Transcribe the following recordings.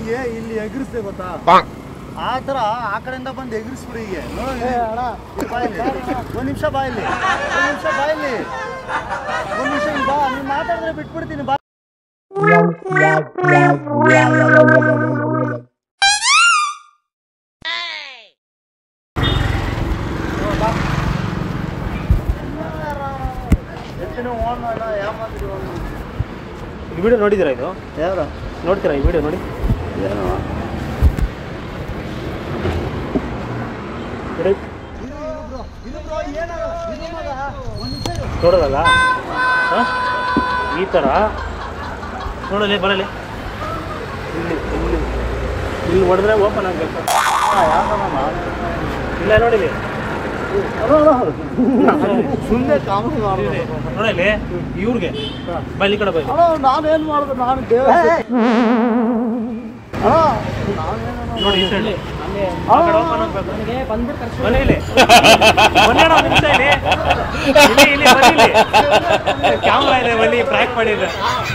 ಹಿಂಗೆ ಇಲ್ಲಿ ಎಗರಿಸ್ದೆ ಗೊತ್ತಾ ಆ ಥರ ಆ ಕಡೆಯಿಂದ ಬಂದು ಎಗರಿಸ್ಬಿಡಿ ಹೀಗೆ ನೋಡಿ ಬಾಯಲ್ಲಿ ಒಂದು ನಿಮಿಷ ಬಾಯಲ್ಲಿ ಒಂದು ನಿಮಿಷ ಬಾಯಲ್ಲಿ ಒಂದು ನಿಮಿಷ ಇಲ್ಲಿ ಬಾ ನೀನು ಮಾತಾಡಿದ್ರೆ ಬಿಟ್ಬಿಡ್ತೀನಿ ಬಾ ಎತ್ತಿನ ಓನ್ ಅಲ್ಲ ಯಾಮಾದ್ರಿ ಈ ವಿಡಿಯೋ ನೋಡಿದ್ದೀರಾ ಇದು ಯಾವ್ದು ನೋಡ್ತೀರಾ ಈ ವಿಡಿಯೋ ನೋಡಿ ಏನು ನೋಡಿ ಒಂದು ನೋಡೋದಲ್ಲ ಹಾಂ ಈ ಥರ ನೋಡಲಿ ಬರಲಿ ಇಲ್ಲಿ ಇಲ್ಲಿ ಇಲ್ಲಿ ಹೊಡೆದ್ರೆ ಓಪನ್ ಆಗಬೇಕು ಇಲ್ಲ ನೋಡಿಲಿ ಸುಮ್ಮನೆ ಕಾಮಿಡಿ ಮಾಡಿದೆ ನೋಡಲಿ ಇವ್ರಿಗೆ ಬಲ್ಲಿ ಕಡೆ ಬಲ್ಲಿ ಅಣ್ಣ ನಾನೇನು ಮಾಡಿದೆ ನಾನು ದೇವ ಅಣ್ಣ ನಾನೇನು ನೋಡಿ ಈ ಸೈಡ್ ಆ ಕಡೆ ಓಪನ್ ಆಗಬೇಕು ಬನ್ನಿ ಇಲ್ಲಿ ಬನ್ನಿ ಅಣ್ಣ, ಒಂದ್ ನಿಮಿಷ ಇಲ್ಲಿ ಇಲ್ಲಿ ಇಲ್ಲಿ ಬನ್ನಿ ಇಲ್ಲಿ ಕ್ಯಾಮ್ರಾ ಇದೆ ಬನ್ನಿ ಟ್ರ್ಯಾಕ್ ಮಾಡಿದ್ರೆ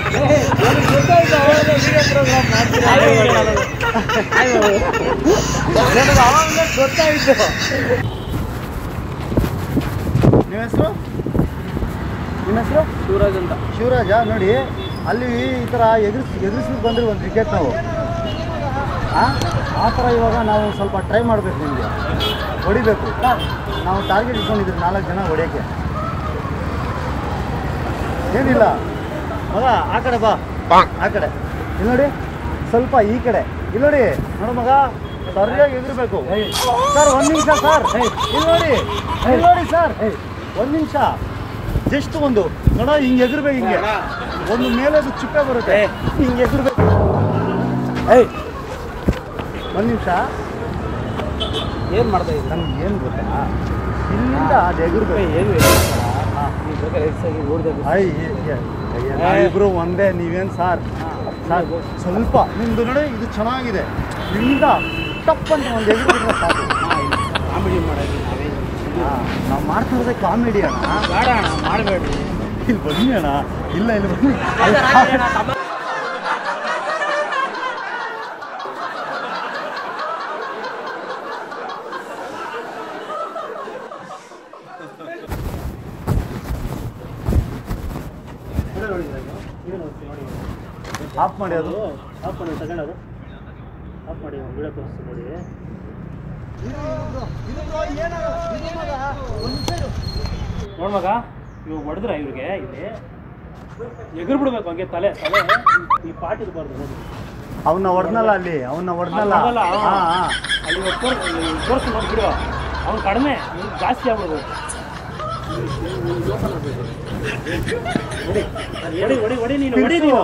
ನನಗೆ ಆವಾಗಲೇ ಗೊತ್ತಾಯಿತು ನಿಮ್ಮ ಹೆಸರು ನಿಮ್ಮ ಹೆಸರು ಶಿವರಾಜ್ ಅಂತ ಶಿವರಾಜ ನೋಡಿ ಅಲ್ಲಿ ಈ ಥರ ಎದುರಿಸ್ ಎದುರಿಸ್ಬಿಟ್ಟು ಬಂದ್ರೆ ಒಂದು ವಿಕೆಟ್ ನಾವು ಆ ಆ ಥರ ಇವಾಗ ನಾವು ಸ್ವಲ್ಪ ಟ್ರೈ ಮಾಡಬೇಕು ನಿಮಗೆ ಹೊಡಿಬೇಕು ನಾವು ಟಾರ್ಗೆಟ್ ಇಟ್ಕೊಂಡಿದ್ದೀವಿ ನಾಲ್ಕು ಜನ ಹೊಡಿಯೋಕ್ಕೆ ಏನಿಲ್ಲ ಮಗ ಆ ಕಡೆ ಬಾ ಆ ಕಡೆ ಇಲ್ಲಿ ನೋಡಿ ಸ್ವಲ್ಪ ಈ ಕಡೆ ಇಲ್ಲಿ ನೋಡಿ ನೋಡು ಮಗ ಸರಿಯಾಗಿ ಎದುರಬೇಕು ಸರ್ ಒಂದು ನಿಮಿಷ ಸರ್ ಇಲ್ಲಿ ನೋಡಿ ಇಲ್ಲಿ ನೋಡಿ ಸರ್ ಒಂದು ನಿಮಿಷ ಜಸ್ಟ್ ಒಂದು ನೋಡ ಹಿಂಗೆ ಎದುರ್ಬೇಕು ಹಿಂಗೆ ಒಂದು ಮೇಲೆ ಅದು ಚಿಪ್ಪೆ ಬರುತ್ತೆ ಹಿಂಗೆ ಎದುರ್ಬೇಕು ಏಯ್ ಒಂದು ನಿಮಿಷ ಏನು ಮಾಡ್ತಾ ಇದ್ದೀನಿ ನಮ್ಗೆ ಏನು ಗೊತ್ತಾ ಇಲ್ಲಿಂದ ಅದು ಎದುರ್ಬೇಕು ಏನು ಇಬ್ರು ಒಂದೇ ನೀವೇನು ಸಾರ್ ಸಾರ್ ಸ್ವಲ್ಪ ನಿಮ್ದು ನೋಡಿ ಇದು ಚೆನ್ನಾಗಿದೆ ಇಲ್ಲಿಂದ ಟಪ್ ಅಂತ ಒಂದು ಎದುರು ಸಾಕು ಕಾಮಿಡಿ ಮಾಡೋದು ನಾವೇ ನಾವು ಮಾಡ್ತಿರೋದೇ ಕಾಮಿಡಿ ಅಣ್ಣ ಬೇಡ ಅಣ್ಣ ಮಾಡಬೇಡ್ರಿ ಇಲ್ಲಿ ಬನ್ನಿ ಅಣ್ಣ ಇಲ್ಲ ಇಲ್ಲಿ ಬನ್ನಿ ಆಫ್ ಮಾಡಿ ಅದು ಆಫ್ ಮಾಡಿ ತಗೊಂಡು ಅದು ಆಫ್ ಮಾಡಿ ವಿಡಿಯೋ ತೋರಿಸ್ತೀನಿ ನೋಡಿ ನೋಡ್ ಮಗ ಇವಾಗ ಹೊಡೆದ್ರ ಇವ್ರಿಗೆ ಇಲ್ಲಿ ಎಗರ್ ಬಿಡ್ಬೇಕು ಹಂಗೆ ತಲೆ ತಲೆ ಈ ಪಾಟ್ ಇರಬಾರ್ದು ನೋಡಿ ಅವನ್ನ ಹೊಡೆದ್ನಲ್ಲ ಅಲ್ಲಿ ಅವನ್ನ ಹೊಡೆದ್ನಲ್ಲ ಹೊಡ್ದಲ್ಲ, ಹಾಂ ಹಾ. ಹಾಂ ಅಲ್ಲಿ ತೋರಿಸಿ ನೋಡ್ಬಿಡು ಅವ್ನು ಕಡಿಮೆ ಇವ್ನು ಜಾಸ್ತಿ ಆಗ್ಬೋದು ಹೊಡಿ ಹೊಡಿ ಹೊಡಿ ನೀನು ಹೊಡಿ ನೀನು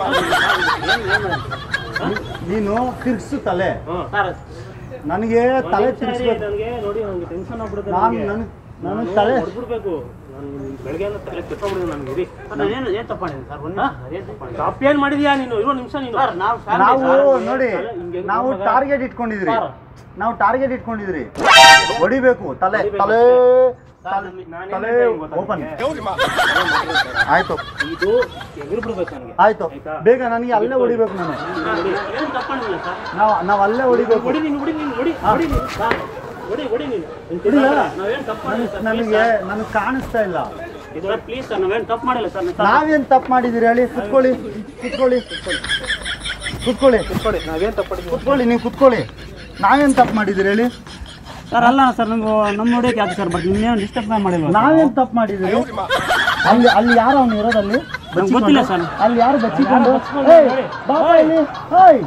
ನೀನು ತಿರ್ಗ್ಸು ತಲೆ ಸರ್ ನನಗೆ ತಲೆ ತಿರ್ಗಿಸ್ಬೇಕು ನನಗೆ ನೋಡಿ ನನಗೆ ಟೆನ್ಷನ್ ಆಗ್ಬಿಡುತ್ತೆ ನಾನು ನನಗೆ. ನನ್ ನಾನು ನನಗೆ ತಲೆ ಹೊಡ್ಬಿಡ್ಬೇಕು ನಾನು ಬೆಳಗ್ಗೆ ತಲೆ ಕೆಟ್ಟೋಗ್ಬಿಡಿದೆ ನನಗೆ ಇರಿ ಏನು ಏನು ತಪ್ಪು ಮಾಡಿದ್ದೀನಿ ಸರ್ ಒಂದು ಏನು ತಪ್ಪು ಮಾಡಿದ್ದೀನಿ ತಪ್ಪೇನ್ ಮಾಡಿದ್ಯಾ ನೀನು ಇರೋ ನಿಮಿಷ ನೀನು ಸರ್ ನಾವು ನಾವು ಫ್ಯಾಮಿಲಿ ನೋಡಿ ತಲೆ ಹಿಂಗೆ ನಾವು ಮಗ. ಟಾರ್ಗೆಟ್ ಇಟ್ಕೊಂಡಿದ್ರಿ ಸರ್. ನಾವು ಟಾರ್ಗೆಟ್ ಇಟ್ಕೊಂಡಿದ್ರಿ ಹೊಡಿಬೇಕು ತಲೆ ಹೊಡಿಬೇಕು ತಲೆ ಸರ್, ತಲೆ- ನಾನೇನ್ ತಲೆ ಹೇಳ್ತಾ ಇದ್ದೀನಿ ಗೊತ್ತಾ ಓಪನ್ ನಿಮ್ಗೆ? ಆಯ್ತು ಇದು ಎಗರು ಬಿಡ್ಬೇಕು ನನಗೆ ಆಯ್ತು ಆಯ್ತಾ? ಬೇಗ ನನಗೆ ಅಲ್ಲೇ ಹೊಡಿಬೇಕು ನಾನು ಏನು ತಪ್ಪು ಮಾಡಿಲ್ಲ ಸರ್ ನಾವು ನಾವು ಅಲ್ಲೇ ಹೊಡಿಬೇಕು ಹೊಡಿ ನೀನು ಹೊಡಿ ನೀನು ಹೊಡಿ ಹಾ. ಹೊಡಿ ನೀನು ಸರ್, ಹೊಡಿ ಹೊಡಿ ನೀನು ಹೊಡಿಲ್ಲ? ನಾವೇನು ತಪ್ಪು ಮಾಡಿಲ್ಲ ಸರ್ ನನಗೆ ನನಗೆ ಕಾಣಿಸ್ತಾ ಇಲ್ಲ ಸರ್ ಪ್ಲೀಸ್ ಸರ್ ನಾವೇನು ತಪ್ಪು ಮಾಡಿಲ್ಲ ಸರ್ ನಾವೇನ್ ತಪ್ಪು ಮಾಡಿದಿರಿ ಹೇಳಿ ಕುತ್ಕೊಳ್ಳಿ ಕುತ್ಕೊಳ್ಳಿ ಕುತ್ಕೊಳ್ಳಿ ಕುತ್ಕೊಳ್ಳಿ ನಾವೇನ್ ತಪ್ಪಿದ್ವಿ ಕುತ್ಕೊಳ್ಳಿ ನೀವು ಕುತ್ಕೊಳ್ಳಿ ನಾವೇನ್ ತಪ್ಪು ಮಾಡಿದಿರಿ ಹೇಳಿ ಸರ್ ಅಲ್ಲ ಸರ್ ನಮ್ಗೆ ನಮ್ಮ ನೋಡೋಕೆ ಯಾಕೆ ಸರ್ ಬಟ್ ನಿಮ್ಮೇನು ಡಿಸ್ಟರ್ಬ್ ಮಾಡಿಲ್ಲ ನಾವೇನ್ ತಪ್ಪು ಮಾಡಿದಿರಿ ಅಲ್ಲಿ ಅಲ್ಲಿ ಯಾರು ಅವ್ನು ಇರೋದಲ್ಲಿ ನಂಗೆ ಗೊತ್ತಿಲ್ಲ ಸರ್ ಅಲ್ಲಿ ಯಾರು ಬಚ್ಚಿಕೊಂಡು ಯಾರು ಬಚ್ಚಿಕೊಂಡು ಏಯ್, ಹೇಳಿ. ಬಾಪ ಇಲ್ಲಿ ಹೇಯ್.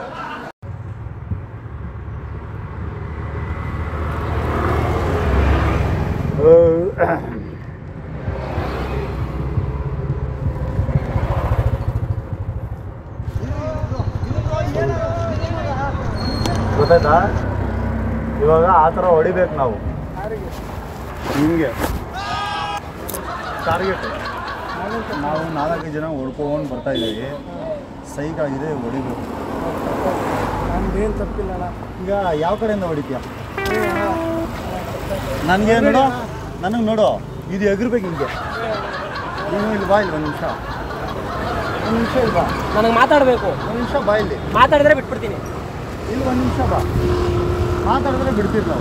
ಗೊತ್ತಾಯ್ತಾ ಇವಾಗ ಆ ಥರ ಹೊಡಿಬೇಕು ನಾವು ಹಿಂಗೆ ಟಾರ್ಗೆಟ್ ನಾವು ನಾಲ್ಕು ಜನ ಹೊಡ್ಕೊಂಡು ಬರ್ತಾ ಇದ್ದೀವಿ ಸೈಕ್ ಆಗಿದೆ ಹೊಡಿಬೇಕು ನಮ್ದೇನು ತಪ್ಪಿಲ್ಲ ಈಗ ಯಾವ ಕಡೆಯಿಂದ ಹೊಡಿತೀಯ ನನಗೆ ನೋಡು ನನಗೆ ನೋಡು ಇದು ಎಗರ್ಬೇಕು ಹಿಂಗೆ ನೀನು ಇಲ್ಲಿ ಬಾ ಇಲ್ಲಿ ಒಂದು ನಿಮಿಷ ಒಂದು ನಿಮಿಷ ಇಲ್ಲಿ ಬಾ ನನಗೆ ಮಾತಾಡಬೇಕು ಒಂದು ನಿಮಿಷ ಬಾ ಇಲ್ಲಿ ಮಾತಾಡಿದ್ರೆ ಬಿಟ್ಬಿಡ್ತೀನಿ ಇಲ್ಲಿ ಒಂದು ನಿಮಿಷ ಬಾ ಮಾತಾಡಿದ್ರೆ ಬಿಡ್ತೀವಿ ನಾವು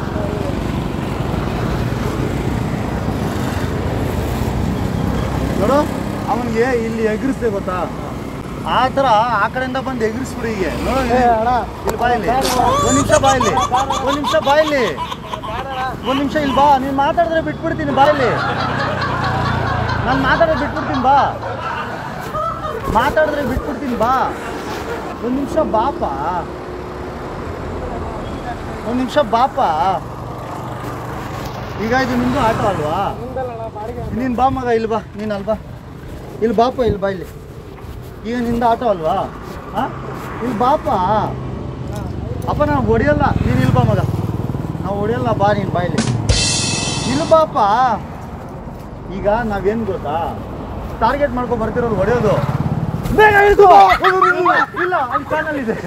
ನೋಡು ಅವನಿಗೆ ಇಲ್ಲಿ ಎಗರಿಸ್ದೆ ಗೊತ್ತಾ ಆ ಥರ ಆ ಕಡೆಯಿಂದ ಬಂದು ಎಗರಿಸ್ಬಿಡಿ ಹೀಗೆ ನೋಡು ಇಲ್ಲಿ. ಇಲ್ಲಿ ಬಾ ಇಲ್ಲಿ ಒಂದು ನಿಮಿಷ ಬಾ ಇಲ್ಲಿ ಒಂದು ನಿಮಿಷ ಬಾ ಇಲ್ಲಿ ಒಂದು ನಿಮಿಷ ಇಲ್ಲಿ ಬಾ ನೀನು ಮಾತಾಡಿದ್ರೆ ಬಿಟ್ಬಿಡ್ತೀನಿ ಬಾ ಇಲ್ಲಿ ನಾನು ಮಾತಾಡಿದ್ರೆ ಬಿಟ್ಬಿಡ್ತೀನಿ ಬಾ ಮಾತಾಡಿದ್ರೆ ಬಿಟ್ಬಿಡ್ತೀನಿ ಬಾ ಒಂದು ನಿಮಿಷ ಬಾಪ ಒಂದು ನಿಮಿಷ ಬಾಪ ಈಗ ಇದು ನಿಂದು ಆಟೋ ಅಲ್ವಾ ನೀನು ಬಾ ಮಗ ಇಲ್ಲಿ ಬಾ ನೀನು ಅಲ್ಲಿ ಬಾ ಇಲ್ಲಿ ಬಾಪ ಇಲ್ಲಿ ಬಾ ಇಲ್ಲಿ ಈಗ ನಿಂದ ಆಟೋ ಅಲ್ವಾ ಹಾಂ ಇಲ್ಲಿ ಬಾಪ ಅಪ್ಪ ನಾವು ಹೊಡಿಯಲ್ಲ ನೀನು ಇಲ್ಲಿ ಬಾ ಮಗ ನಾವು ಹೊಡಿಯಲ್ಲ ಬಾ ನೀನು ಬಾ ಇಲ್ಲಿ ಇಲ್ಲಿ ಬಾಪ ಈಗ ನಾವೇನು ಗೊತ್ತಾ ಟಾರ್ಗೆಟ್ ಮಾಡ್ಕೊ ಬರ್ತಿರೋದು ಹೊಡೆಯೋದು ಬೇಗ ಇಳ್ಕೊ ಇಲ್ಲ ಅಲ್ಲಿ ಚಾನಲ್ ಇದೆ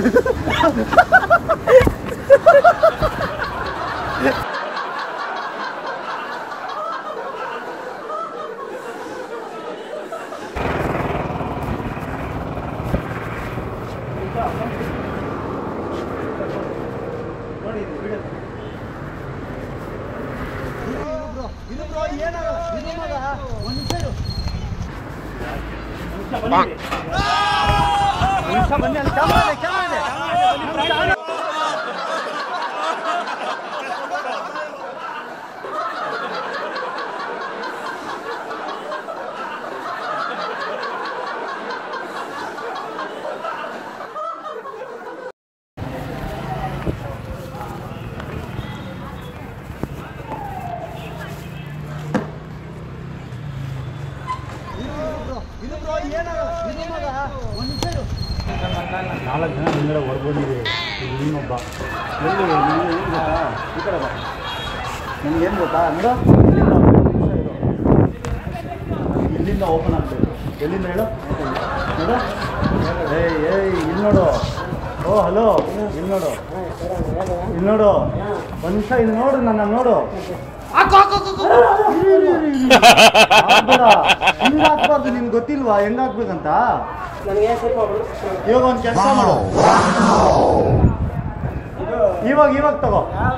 ನೋಡಿ ಇದು ಬಿಡು. ಇದು bro, ಇದು bro, ಏನಾಗಲ್ಲ. ಇದು ಮಗ, ಒಂದ್ ನಿಮಿಷ ಇರು. ಒಂದ್ ನಿಮಿಷ ಬನ್ನಿ ಅಲ್ಲಿ ಕ್ಯಾಮ್ರಾ ಇದೆ ಕ್ಯಾಮ್ರಾ ಇದೆ ನಮ್ ಕ್ಯಾಮ್ರಾ- ಇದು bro, ಏನಾಗಲ್ಲ. ಇದು ಮಗ, ಒಂದ್ ನಿಮಿಷ ಇರು. ನಾಲ್ಕು ಜನ ಹಿಂಗಡೆ ಹೊರಬಂದಿದೆ ಇನ್ನೊಬ್ಬ ಎಲ್ಲಿ ನೀನು ಏನು ಗೊತ್ತಾ ಈ ಕಡೆ ಬಾ ನಿಮ್ಗೇನು ಗೊತ್ತಾ ನೋಡು ಇಲ್ಲಿಂದ ಒಂದ್ ನಿಮಿಷ ಇರು. ಇಲ್ಲಿಂದ ಓಪನ್ ಆಗ್ಬೇಕು ಎಲ್ಲಿಂದ ಹೇಳು ನೋಡು ಏಯ್ ಏಯ್ ಇಲ್ಲಿ ನೋಡು ಓ ಹಲೋ ಇಲ್ಲಿ ನೋಡು ಇಲ್ಲಿ ನೋಡು ಒಂದು ನಿಮಿಷ ಇಲ್ಲಿ ನೋಡು ನನ್ನ ನೋಡು ಇರು, ಇರು, ಇರು, ಇರು. ಆಗ್ಬೇಡ. ಹಿಂಗ್ ಹಾಕ್ಬಾರ್ದು ನಿನ್ಗೆ ಗೊತ್ತಿಲ್ವಾ ಹೆಂಗ್ ಹಾಕ್ಬೇಕಂತ ಇವಾಗ ಒಂದು ಕೆಲಸ ಮಾಡು ಇವಾಗ ಇವಾಗ ತಗೋ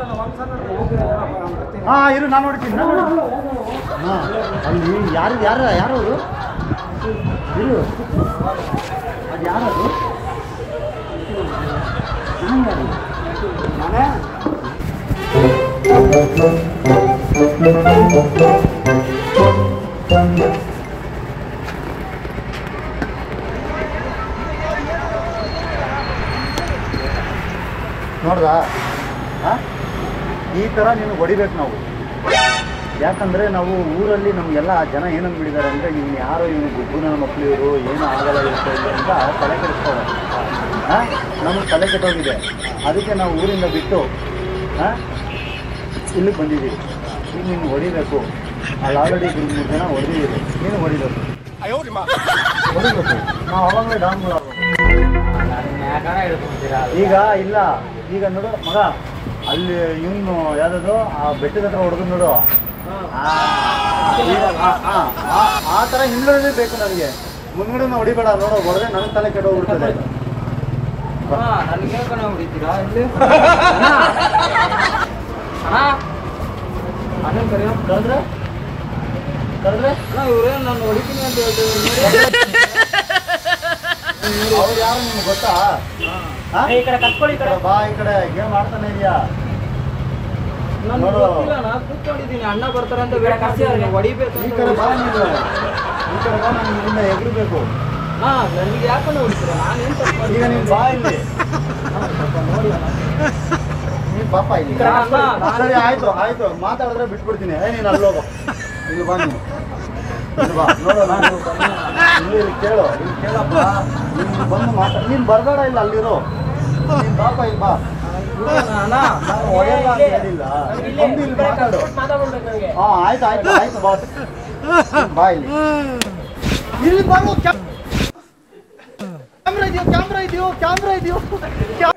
ಹಾ ಇರು ನಾನು ನೋಡ್ತೀನಿ ನಾನು ನೋಡ್ತೀನಿ. ಹಾ ಅಲ್ಲಿ ಯಾರು ಯಾರು ಯಾರು ಅವರು ಇರು ಅದು ಯಾರದು ನಾನು ಯಾರು ನಾನೇ ನೋಡ್ದಾ ಆ? ಈ ಥರ ನೀನು ಹೊಡಿಬೇಕು ನಾವು ಯಾಕಂದರೆ ನಾವು ಊರಲ್ಲಿ ನಮಗೆಲ್ಲ ಜನ ಏನಂದು ಬಿಡಿದ್ದಾರೆ ಅಂದರೆ ಇವ್ನು ಯಾರೋ ಇವನು ಗುಬ್ಬುನ ಮಕ್ಕಳು ಇವರು ಏನೂ ಆಗಲ್ಲ ಇರುತ್ತೆ ಅಂತ ತಲೆ ಕೆಡಿಸ್ತಾರೆ ಹಾಂ ನಮಗೆ ತಲೆ ಕೆಟ್ಟೋಗಿದೆ ಅದಕ್ಕೆ ನಾವು ಊರಿಂದ ಬಿಟ್ಟು ಹಾಂ ಇಲ್ಲಿಗೆ ಬಂದಿದ್ದೀವಿ ಈಗ ನೀನು ಹೊಡಿಬೇಕು ಅಲ್ಲಿ ಆಲ್ರೆಡಿ ಇಬ್ಬರು ಮೂರು ಜನ ಹೊಡೆದಿದ್ದೀವಿ ನೀನು ಹೊಡಿಬೇಕು ಹೊಡಿಬೇಕು ನಾವು ಅವಾಗಲೇ ಡಾನ್ಗಳು ಈಗ ಇಲ್ಲ ಈಗ ನೋಡು ಮಗ ಅಲ್ಲಿ ಇವನು ಯಾವ್ದದು ಆ ಬೆಟ್ಟದ ಹತ್ರ ಹೊಡೆದು ನೋಡು ಆ, ಈಗ ಆ- ಆ- ಆ- ಆ ಥರ ಹಿಂದ್ಗಡೆ ಬೇಕು ನನಗೆ ಮುಂದ್ಗಡೆ ಹೊಡಿಬೇಡ ನೋಡು ಹೊಡೆದ್ರೆ ನನ್ನ ತಲೆ ಕೆಟ್ಟೋಗ್ಬಿಡ್ತದೆ ನನಗೆ ಕಣ ಹೊಡಿತೀರಾ ಇಲ್ಲಿ ಅಣ್ಣ ಅಣ್ಣ ಕರೆಯೋ ಕರೆದ್ರೆ ಕರೆದ್ರೆ ಅಣ್ಣ ಇವ್ರೇನು ನಾನು ಹೊಡಿತೀನಿ ಅಂತ ಹೇಳ್ತಿದ್ರು ಅವ್ರು ಯಾರು ನಿಮ್ಗೆ ಗೊತ್ತಾ ಆ? ಈ ಕಡೆ ಕತ್ಕೊಳ್ಳಿ ಈ ಕಡೆ ಬಾ ಈ ಕಡೆ ಗೇಮ್ ಆಡ್ತಾನೆ ಇದೆಯಾ ನಾನು ನೋಡು. ಗೊತ್ತಿಲ್ಲ ನಾನು ಕೂತ್ಕೊಂಡಿದ್ದೀನಿ ಅಣ್ಣ ಬರ್ತಾರೆ ಅಂತ ಬೇರೆ ಕರ್ಸಿದ್ದಾರೆ ಹೊಡಿಬೇಕು ಈ ಅಂತ ಕಡೆ ಬಾ ನೀನು ಈ ಕಡೆ ಬಾ ನಾನು ಇಲ್ಲಿಂದ ಎಗರಬೇಕು ಹಾ ನನಗೆ ಯಾಕಂದ್ರೆ ಹೊಡಿತೀರಾ ನಾನು ಏನು ತಪ್ಪು ಈಗ ಮಾಡಿದ್ದೀನಿ? ನೀನು ಬಾ ಇಲ್ಲಿ ನೋಡಿ ಅಣ್ಣ. ನೀನು ಪಾಪ ಇಲ್ಲಿ ಈ ಕಡೆ ಅಣ್ಣ, ನಾನು- ಸರಿ ಆಯ್ತು ಆಯ್ತು ಮಾತಾಡಿದ್ರೆ ಬಿಟ್ಬಿಡ್ತೀನಿ ಏ ನೀನು ಅಲ್ಲೋಗು ಇಲ್ಲಿ ಬಾ ನೀನು ಇಲ್ಲಿ ಬಾ ನೋಡು ನಾನು ಇಲ್ಲಿ ಇಲ್ಲಿ ಕೇಳು ಇಲ್ಲಿ ಕೇಳಪ್ಪ ನೀನು ಬಂದು ಮಾತಾಡ ನೀನು ಬರ್ಬೇಡ ಇಲ್ಲ ಅಲ್ಲಿರೋ ನೀನು ಬಾಪ ಇಲ್ಲಿ ಬಾ ಅಣ್ಣ ನಾನು ಹೊಡೆಯಲ್ಲ ಅಂತ ಹೇಳಿಲ್ಲ ನೀನು ಬಂದು ಇಲ್ಲಿ ಮಾತಾಡು ಮಾತಾಡ್ಬೇಕು ನನಗೆ ಹಾಂ ಆಯ್ತು ಆಯ್ತು ಆಯ್ತು ಬಾಸ್ ಬಾ ಇಲ್ಲಿ ಇಲ್ಲಿ ಬರೋ ಕ್ಯಾಮ್ರಾ ಇದೆಯೋ ಕ್ಯಾಮ್ರಾ ಇದೆಯೋ ಕ್ಯಾಮ್ರಾ ಇದೆಯೋ ಕ್ಯಾ-